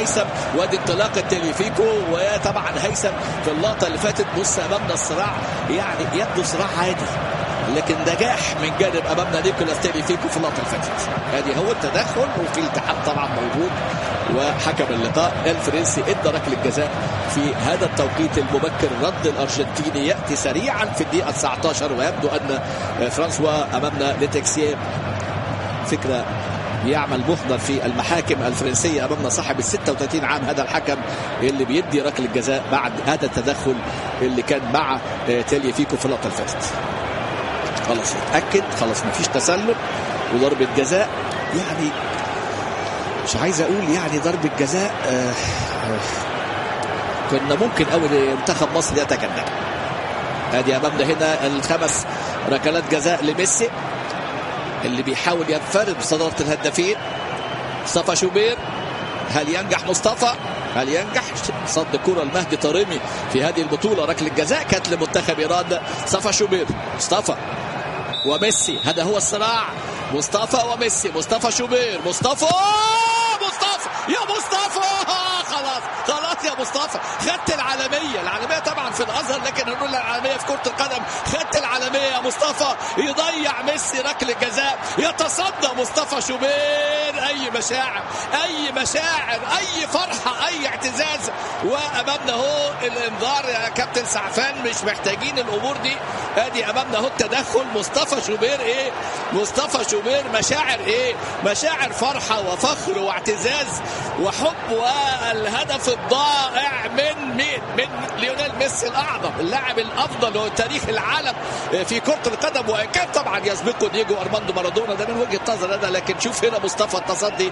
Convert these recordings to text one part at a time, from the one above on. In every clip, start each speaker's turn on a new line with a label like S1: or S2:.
S1: هيثم وادي انطلاق التليفيكو وطبعا هيثم في اللقطه اللي فاتت بص امامنا الصراع يعني يبدو صراع عادي لكن نجاح من جانب امامنا نيكولاس تيليفيكو في اللقطه اللي فاتت ادي هو التدخل وفي التحام طبعا موجود وحكم اللقاء الفرنسي ادى ركله الجزاء في هذا التوقيت المبكر رد الارجنتيني ياتي سريعا في الدقيقه 19 ويبدو ان فرانسوا امامنا لتكسيه فكره يعمل محضر في المحاكم الفرنسيه امامنا صاحب ال 36 عام هذا الحكم اللي بيدي ركله الجزاء بعد هذا التدخل اللي كان مع تيليفيكو في اللقطه اللي فاتت. خلاص اتاكد خلاص مفيش تسلل وضربه جزاء يعني مش عايز اقول يعني ضربه جزاء آه آه كنا ممكن اول منتخب مصر يتجنب ادي امامنا هنا الخمس ركلات جزاء لميسي اللي بيحاول ينفرد بصداره الهدافين مصطفى شوبير هل ينجح مصطفى هل ينجح صد كرة المهدي طارمي في هذه البطولة ركلة جزاء كانت لمنتخب إيران مصطفى شوبير مصطفى وميسي هذا هو الصراع مصطفى وميسي مصطفى شوبير مصطفى مصطفى يا مصطفى خلاص خلاص يا مصطفى خدت العالميه العالميه طبعا في الازهر لكن هنقول العالميه في كره القدم خدت العالميه يا مصطفى يضيع ميسي ركله جزاء يتصدى مصطفى شوبير اي مشاعر اي مشاعر اي فرحه اي اعتزاز وامامنا اهو الانذار يا كابتن سعفان مش محتاجين الامور دي ادي امامنا اهو التدخل مصطفى شوبير ايه مصطفى شوبير مشاعر ايه مشاعر فرحه وفخر واعتزاز وحب والهدف الضائع من مين من ليونيل ميسي الاعظم اللاعب الافضل هو تاريخ العالم في كره القدم وان كان طبعا يسبقه دييجو ارماندو مارادونا ده من وجهه نظر انا لكن شوف هنا مصطفى التصدي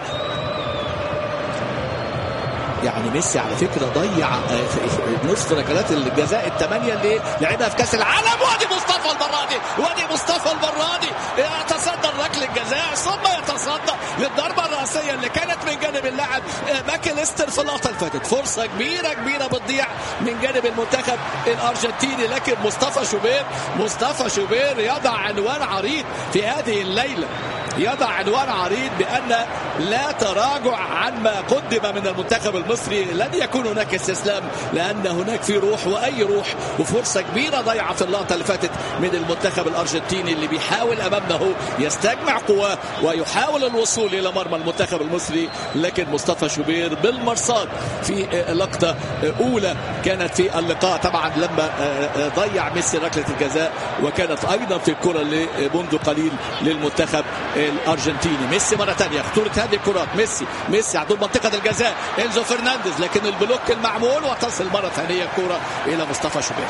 S1: يعني ميسي على فكره ضيع نصف ركلات الجزاء الثمانيه اللي لعبها في كاس العالم وادي مصطفى المره دي وادي مصطفى المره دي يتصدى ركله الجزاء ثم يتصدى للضربه الراسيه اللي كانت من جانب اللاعب ماكليستر في اللقطه اللي فاتت فرصه كبيره كبيره بتضيع من جانب المنتخب الارجنتيني لكن مصطفى شوبير مصطفى شوبير يضع عنوان عريض في هذه الليله يضع عنوان عريض بان لا تراجع عن ما قدم من المنتخب المصري لن يكون هناك استسلام لان هناك في روح واي روح وفرصه كبيره ضيعه في اللقطه اللي فاتت من المنتخب الارجنتيني اللي بيحاول امامنا هو يستجمع قواه ويحاول الوصول الى مرمى المنتخب المصري لكن مصطفى شوبير بالمرصاد في لقطه اولى كانت في اللقاء طبعا لما ضيع ميسي ركله الجزاء وكانت ايضا في الكره اللي منذ قليل للمنتخب الارجنتيني ميسي مره ثانيه خطوره هذه الكرات ميسي ميسي عدو منطقه الجزاء انزو فرنانديز لكن البلوك المعمول وتصل مره ثانيه الكره الى مصطفى شوبير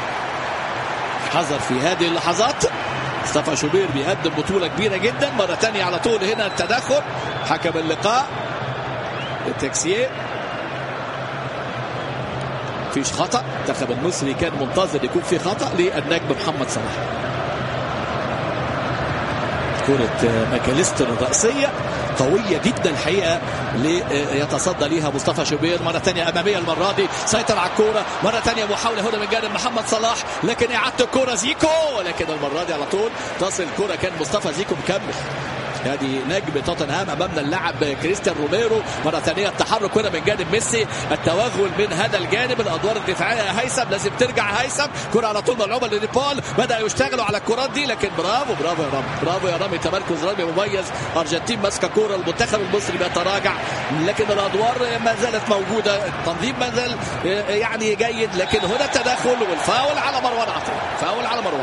S1: حذر في هذه اللحظات مصطفى شوبير بيقدم بطولة كبيرة جدا مرة ثانية على طول هنا التدخل حكم اللقاء التكسيه فيش خطأ المنتخب المصري كان منتظر يكون في خطأ للنجم محمد صلاح كرة ماكاليستر الرأسية قوية جدا الحقيقة يتصدى ليها مصطفى شوبير مرة ثانية أمامية المرة دي سيطر على الكورة مرة ثانية محاولة هنا من جانب محمد صلاح لكن إعادة الكورة زيكو لكن المرة دي على طول تصل الكورة كان مصطفى زيكو مكمل ادي نجم توتنهام امامنا اللاعب كريستيان روميرو مره ثانيه التحرك هنا من جانب ميسي التوغل من هذا الجانب الادوار الدفاعيه هيثم لازم ترجع هيثم كره على طول ملعوبه لنيبال بدا يشتغلوا على الكرات دي لكن برافو برافو يا رامي برافو يا رامي تمركز رامي مميز ارجنتين ماسكه كوره المنتخب المصري بيتراجع لكن الادوار ما زالت موجوده التنظيم ما زال يعني جيد لكن هنا التدخل والفاول على مروان عطيه فاول على مروان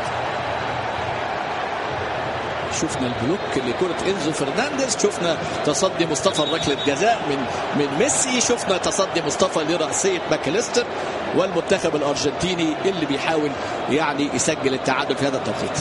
S1: شفنا البلوك لكرة انزو فرنانديز شفنا تصدي مصطفى ركلة جزاء من من ميسي شفنا تصدي مصطفى لرأسية ماكليستر والمنتخب الأرجنتيني اللي بيحاول يعني يسجل التعادل في هذا التوقيت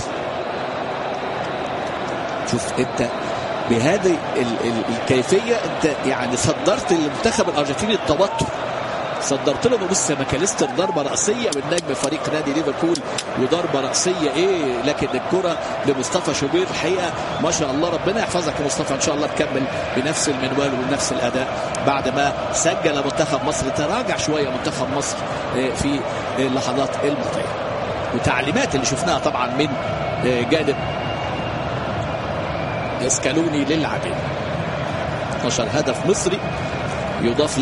S1: شوف انت بهذه ال ال الكيفية انت يعني صدرت للمنتخب الأرجنتيني التوتر صدرت له بص ماكاليستر ضربه راسيه من نجم فريق نادي ليفربول وضربه راسيه ايه لكن الكره لمصطفى شوبير الحقيقه ما شاء الله ربنا يحفظك يا مصطفى ان شاء الله تكمل بنفس المنوال وبنفس الاداء بعد ما سجل منتخب مصر تراجع شويه منتخب مصر في اللحظات الماضيه وتعليمات اللي شفناها طبعا من جانب اسكالوني للاعبين 12 هدف مصري يضاف